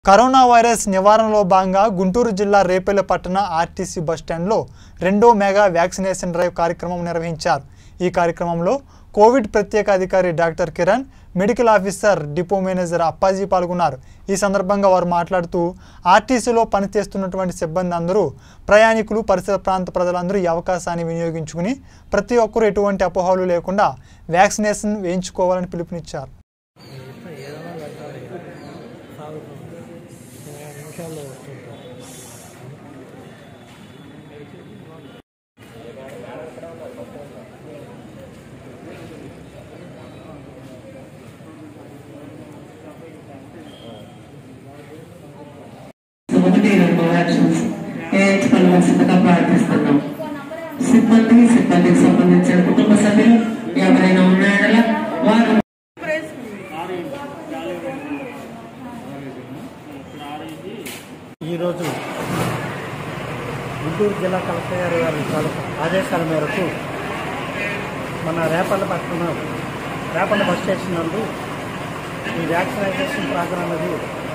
corona virus నివారణలో భాగంగా గుంటూరు జిల్లా రేపల్లె పట్టణ ఆర్టీసీ బస్టాండ్లో రెండో మెగా వ్యాక్సినేషన్ డ్రైవ్ కార్యక్రమం నిర్వహించారు ఈ కార్యక్రమంలో కోవిడ్ ప్రత్యేక అధికారి doctor Kiran medical officer depot manager Appaji పాల్గొన్నారు ఈ సందర్భంగా వారు మాట్లాడుతూ ఆర్టీసీలో పనిచేస్తున్నటువంటి సిబ్బంది అందరూ ప్రయాణికులు పరిసర ప్రాంత ప్రజలందరూ ఈ అవకాశాన్ని వినియోగించుకుని ప్రతి ఒక్కరూ ఎటువంటి అపోహలు లేకుండా వ్యాక్సినేషన్ వేయించుకోవాలని పిలుపునిచ్చారు ఏదైనా పెట్టాలి సాగుతుంది ఇరవై నిమిషాల్లో వస్తుంటాం ఒకటి రెండు యాక్షన్స్ వేయించుకోవాల్సిందిగా ప్రార్థిస్తున్నాం సిబ్బంది సిబ్బందికి సంబంధించిన కుటుంబ సభ్యులు ఎవరైనా ఉన్నాడలా వారు ఈరోజు గుంటూరు జిల్లా కలెక్టర్ గారి వారి తాలూకా ఆదేశాల మేరకు మన రేపల్ల పట్టణం రేపల్ల బస్ స్టేషన్ నందు ఈ వ్యాక్సినైజేషన్ ప్రోగ్రామ్ అనేది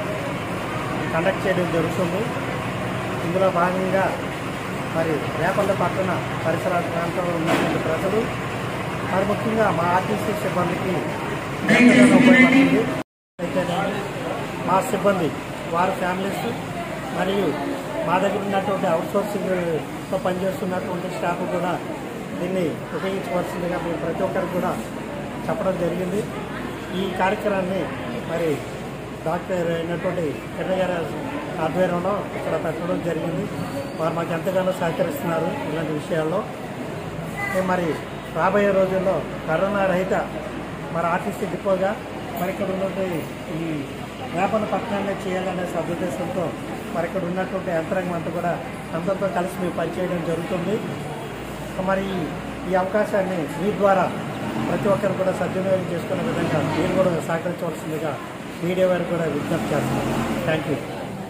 కండక్ట్ చేయడం జరుగుతుంది ఇందులో భాగంగా మరి రేపల్ల పట్టణ పరిసర ప్రాంతంలో ఉన్నటువంటి ప్రజలు మరి ముఖ్యంగా మా ఆర్టీసీ సిబ్బందికి ఎంతగానో ఉపయోగపడుతుంది అయితేనేమి మా సిబ్బంది వారి ఫ్యామిలీస్ మరియు మా దగ్గర ఉన్నటువంటి అవుట్సోర్సింగ్తో పనిచేస్తున్నటువంటి స్టాఫ్ కూడా దీన్ని ఉపయోగించవలసిందిగా మేము ప్రతి ఒక్కరికి కూడా చెప్పడం జరిగింది ఈ కార్యక్రమాన్ని మరి డాక్టర్ అయినటువంటి కిరణ్ గారి ఆధ్వర్యంలో ఇక్కడ పెట్టడం జరిగింది వారు మాకు ఎంతగానో సహకరిస్తున్నారు ఇలాంటి విషయాల్లో మేము మరి రాబోయే రోజుల్లో కరోనా రహిత మరి ఆర్టీసీ డిపోగా మరి ఇక్కడ ఉన్నటువంటి ఈ వ్యాపార పట్టణాన్ని చేయాలనే సదుద్దేశంతో మరి ఇక్కడ ఉన్నటువంటి యంత్రాంగం అంతా కూడా అందరితో కలిసి మేము పనిచేయడం జరుగుతుంది మరి ఈ అవకాశాన్ని మీ ద్వారా ప్రతి ఒక్కరు కూడా సద్వినియోగం చేసుకునే విధంగా మీరు కూడా సహకరించవలసిందిగా మీడియా వారు కూడా విజ్ఞప్తి చేస్తున్నాను థ్యాంక్ యూ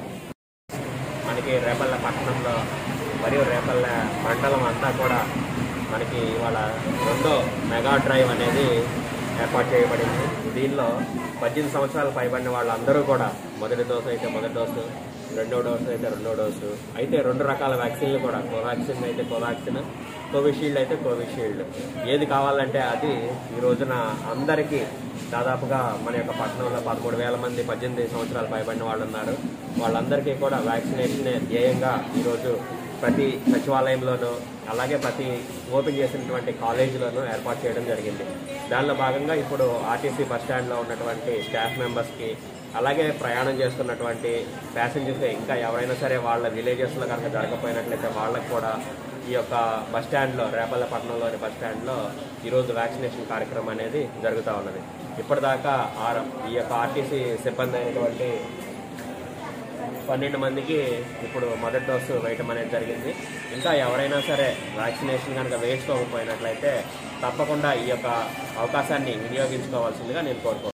మనకి రేపల్ల పట్టణంలో మరియు రేపల్ల మండలం అంతా కూడా మనకి ఇవాళ రెండో మెగా డ్రైవ్ అనేది ఏర్పాటు చేయబడింది దీనిలో పద్దెనిమిది సంవత్సరాలు పైబడిన వాళ్ళందరూ కూడా మొదటి డోసు అయితే మొదటి డోసు రెండో డోసు అయితే రెండో డోసు అయితే రెండు రకాల వ్యాక్సిన్లు కూడా కోవాక్సిన్ అయితే కోవాక్సిన్ కోవిషీల్డ్ అయితే కోవిషీల్డ్ ఏది కావాలంటే అది ఈ రోజున అందరికీ దాదాపుగా మన యొక్క పట్టణంలో పదమూడు వేల మంది పద్దెనిమిది సంవత్సరాలు పైబడిన వాళ్ళు ఉన్నారు వాళ్ళందరికీ కూడా వ్యాక్సినేషన్ ధ్యేయంగా ఈరోజు ప్రతి సచివాలయంలోనూ అలాగే ప్రతి ఓపెన్ చేసినటువంటి కాలేజీలోనూ ఏర్పాటు చేయడం జరిగింది దానిలో భాగంగా ఇప్పుడు ఆర్టీసీ బస్ స్టాండ్లో ఉన్నటువంటి స్టాఫ్ మెంబర్స్కి అలాగే ప్రయాణం చేస్తున్నటువంటి ప్యాసింజర్స్ ఇంకా ఎవరైనా సరే వాళ్ళ విలేజెస్లో కనుక జరగకపోయినట్లయితే వాళ్ళకి కూడా ఈ యొక్క బస్ స్టాండ్లో రేపల్లపట్నంలోని బస్ స్టాండ్లో ఈరోజు వ్యాక్సినేషన్ కార్యక్రమం అనేది జరుగుతూ ఉన్నది ఇప్పటిదాకా ఆర్ ఈ యొక్క ఆర్టీసీ సిబ్బంది అయినటువంటి పన్నెండు మందికి ఇప్పుడు మొదటి డోసు వేయటం అనేది జరిగింది ఇంకా ఎవరైనా సరే వ్యాక్సినేషన్ కనుక వేసుకోకపోయినట్లయితే తప్పకుండా ఈ యొక్క అవకాశాన్ని వినియోగించుకోవాల్సిందిగా నేను కోరుకుంటున్నాను